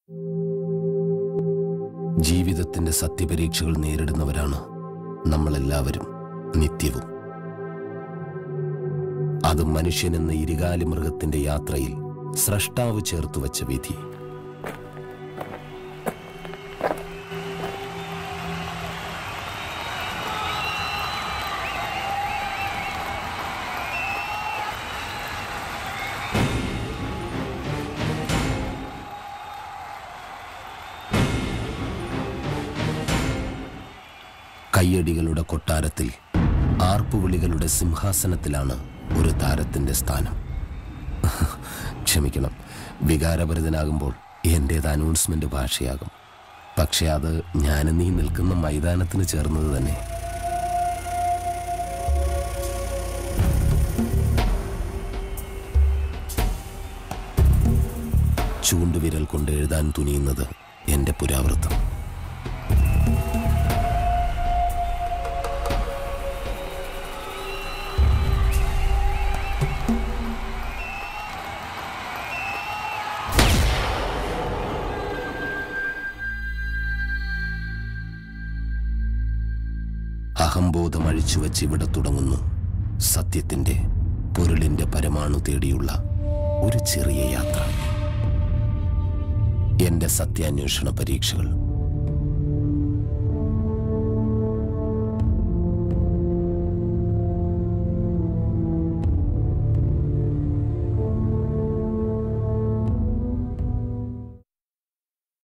ജീവിതത്തിന്റെ സത്യപരീക്ഷകൾ നേരിടുന്നവരാണ് നമ്മളെല്ലാവരും നിത്യവും അത് മനുഷ്യനെന്ന ഇരുകാലി മൃഗത്തിന്റെ യാത്രയിൽ സ്രഷ്ടാവ് ചേർത്തു വച്ച വിധി കയ്യടികളുടെ കൊട്ടാരത്തിൽ ആർപ്പുവിളികളുടെ സിംഹാസനത്തിലാണ് ഒരു താരത്തിന്റെ സ്ഥാനം ക്ഷമിക്കണം വികാരഭരിതനാകുമ്പോൾ എൻ്റേത് അനൗൺസ്മെന്റ് ഭാഷയാകും പക്ഷെ അത് ഞാൻ നീ നിൽക്കുന്ന മൈതാനത്തിന് ചേർന്നത് തന്നെ ചൂണ്ടുവിരൽ കൊണ്ട് എഴുതാൻ തുനിയുന്നത് എൻ്റെ പുരാവൃത്തം അഹംബോധം അഴിച്ചുവെച്ച് ഇവിടെ തുടങ്ങുന്നു സത്യത്തിന്റെ പൊരുളിന്റെ പരമാണു തേടിയുള്ള ഒരു ചെറിയ യാത്ര എന്റെ സത്യാന്വേഷണ പരീക്ഷകൾ